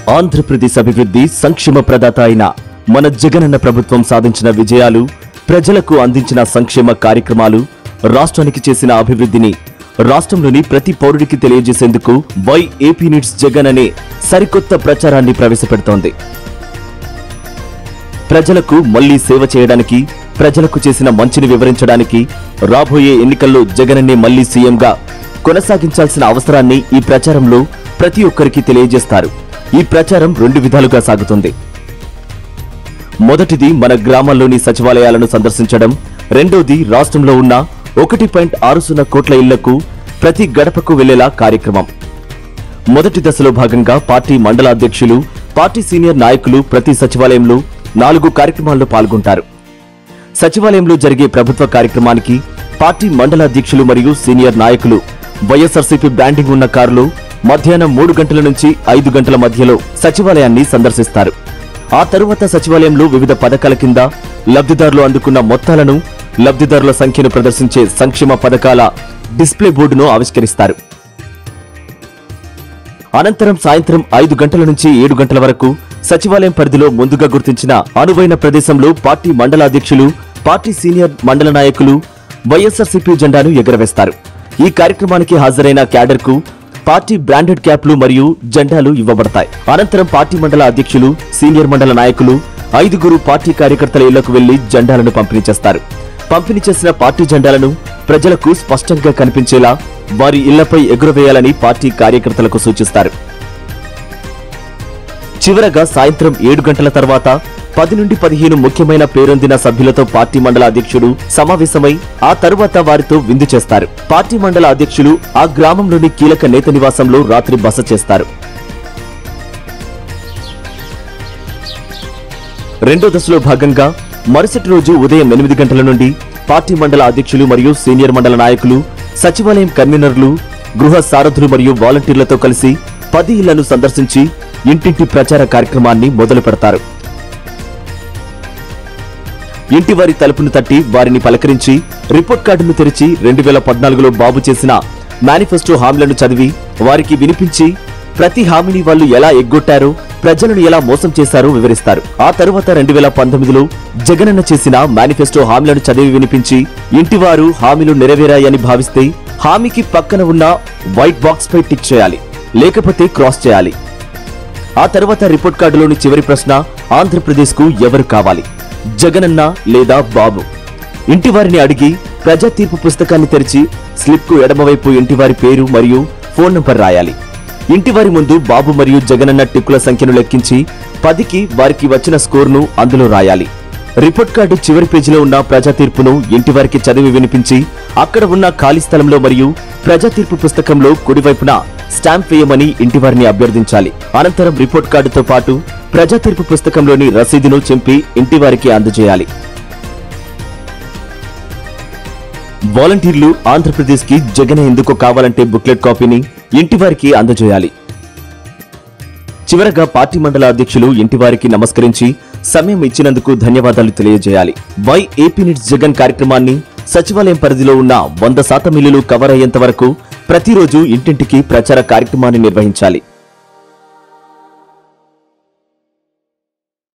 ఆంధ్రప్రదేశ్ అభివృద్ధి సంక్షేమ ప్రదాత అయిన మన జగనన్న ప్రభుత్వం సాధించిన విజయాలు ప్రజలకు అందించిన సంక్షేమ కార్యక్రమాలు రాష్ట్రానికి చేసిన అభివృద్ధిని రాష్ట్రంలోని ప్రతి పౌరుడికి తెలియజేసేందుకు వై ఏపీ నీడ్స్ జగన్ అనే సరికొత్త ప్రచారాన్ని ప్రవేశపెడుతోంది ప్రజలకు మళ్లీ సేవ చేయడానికి ప్రజలకు చేసిన మంచిని వివరించడానికి రాబోయే ఎన్నికల్లో జగనన్నే మళ్లీ సీఎంగా కొనసాగించాల్సిన అవసరాన్ని ఈ ప్రచారంలో ప్రతి ఒక్కరికి తెలియజేస్తారు ఈ ప్రచారం రెండు విధాలుగా సాగుతుంది మొదటిది మన గ్రామాల్లోని సచివాలయాలను సందర్శించడం రెండోది రాష్ట్రంలో ఉన్న ఒకటి పాయింట్ ఆరు సున్నా కోట్ల ఇళ్లకు ప్రతి గడపకు వెళ్లేలా కార్యక్రమం మొదటి దశలో భాగంగా పార్టీ మండల అధ్యక్షులు పార్టీ సీనియర్ నాయకులు ప్రతి సచివాలయంలో నాలుగు కార్యక్రమాల్లో పాల్గొంటారు సచివాలయంలో జరిగే ప్రభుత్వ కార్యక్రమానికి పార్టీ మండల అధ్యక్షులు మరియు సీనియర్ నాయకులు వైఎస్ఆర్సీపీ బ్రాండింగ్ ఉన్న కారులో మధ్యాహ్నం మూడు గంటల నుంచి ఐదు గంటల మధ్యలో సచివాలయాన్ని సందర్శిస్తారు ఆ తరువాత సచివాలయంలో వివిధ పథకాల కింద లబ్ధిదారులు అందుకున్న మొత్తాలను లబ్ధిదారుల సంఖ్యను ప్రదర్శించే సంక్షేమ పథకాల డిస్ప్లే బోర్డును ఆవిష్కరిస్తారు అనంతరం సాయంత్రం ఐదు గంటల నుంచి ఏడు గంటల వరకు సచివాలయం పరిధిలో ముందుగా గుర్తించిన అనువైన ప్రదేశంలో పార్టీ మండల అధ్యక్షులు పార్టీ సీనియర్ మండల నాయకులు వైఎస్ఆర్సీపీ జెండాను ఎగురవేస్తారు ఈ కార్యక్రమానికి హాజరైన క్యాడర్ కు పార్టీ బ్రాండెడ్ క్యాప్లు మరియు జెండాలు ఇవ్వబడతాయి అనంతరం పార్టీ మండల అధ్యక్షులు సీనియర్ మండల నాయకులు ఐదుగురు పార్టీ కార్యకర్తల ఇళ్లకు వెళ్లి జెండాలను పంపిణీ చేస్తారు పంపిణీ చేసిన పార్టీ జెండాలను ప్రజలకు స్పష్టంగా కనిపించేలా వారి ఇళ్లపై ఎగురవేయాలని పార్టీ కార్యకర్తలకు సూచిస్తారు చివరగా సాయంత్రం ఏడు గంటల తర్వాత పది నుండి పదిహేను ముఖ్యమైన పేరొందిన సభ్యులతో పార్టీ మండల అధ్యక్షుడు సమావేశమై ఆ తరువాత వారితో విందు చేస్తారు పార్టీ మండల అధ్యక్షులు ఆ గ్రామంలోని కీలక నేత నివాసంలో రాత్రి బస చేస్తారు రెండో దశలో భాగంగా మరుసటి రోజు ఉదయం ఎనిమిది గంటల నుండి పార్టీ మండల అధ్యక్షులు మరియు సీనియర్ మండల నాయకులు సచివాలయం కన్వీనర్లు గృహ సారథులు మరియు వాలంటీర్లతో కలిసి పది ఇళ్లను సందర్శించి ఇంటింటి ప్రచార కార్యక్రమాన్ని మొదలు పెడతారు ఇంటి వారి తలుపును తట్టి వారిని పలకరించి రిపోర్ట్ కార్డును తెరిచి రెండు వేల పద్నాలుగులో బాబు చేసిన మేనిఫెస్టో హామీలను చదివి వారికి వినిపించి ప్రతి హామీని వాళ్ళు ఎలా ఎగ్గొట్టారో ప్రజలను ఎలా మోసం చేశారో వివరిస్తారు ఆ తరువాత రెండు వేల పంతొమ్మిదిలో జగనన్న చేసిన మేనిఫెస్టో హామీలను చదివి వినిపించి ఇంటివారు హామీలు నెరవేరాయని భావిస్తే హామీకి పక్కన ఉన్న వైట్ బాక్స్ పై టిక్ చేయాలి లేకపోతే క్రాస్ చేయాలి ఆ తర్వాత రిపోర్ట్ కార్డులోని చివరి ప్రశ్న ఆంధ్రప్రదేశ్ కు ఎవరు కావాలి జగనన్న లేదా బాబు ఇంటివారిని అడిగి ప్రజా తీర్పు పుస్తకాన్ని తెరిచి స్లిప్ కు ఎడమవైపు ఇంటివారి పేరు మరియు ఫోన్ నంబర్ రాయాలి ఇంటివారి ముందు బాబు మరియు జగనన్న టిక్కుల సంఖ్యను లెక్కించి పదికి వారికి వచ్చిన స్కోర్ను అందులో రాయాలి రిపోర్ట్ కార్డు చివరి పేజీలో ఉన్న ప్రజా తీర్పును ఇంటివారికి చదివి వినిపించి అక్కడ ఉన్న ఖాళీ స్థలంలో మరియు ప్రజా తీర్పు పుస్తకంలో కుడివైపున స్టాంప్ వేయమని ఇంటివారిని అభ్యర్థించాలి అనంతరం రిపోర్ట్ కార్డుతో పాటు ప్రజా తీర్పు పుస్తకంలోని రసీదును చింపి ఇంటివారికి అందజేయాలి వాలంటీర్లు ఆంధ్రప్రదేశ్ కి జగన్ ఎందుకు కావాలంటే బుక్లెట్ కాపీని ఇంటివారికి అందజేయాలి చివరగా పార్టీ మండల అధ్యక్షులు ఇంటివారికి నమస్కరించి సమయం ఇచ్చినందుకు ధన్యవాదాలు తెలియజేయాలి వై ఏపీ నిట్స్ జగన్ కార్యక్రమాన్ని సచివాలయం పరిధిలో ఉన్న వంద శాతం ఇల్లులు కవర్ అయ్యేంత వరకు ప్రతిరోజు ఇంటింటికి ప్రచార కార్యక్రమాన్ని నిర్వహించాలి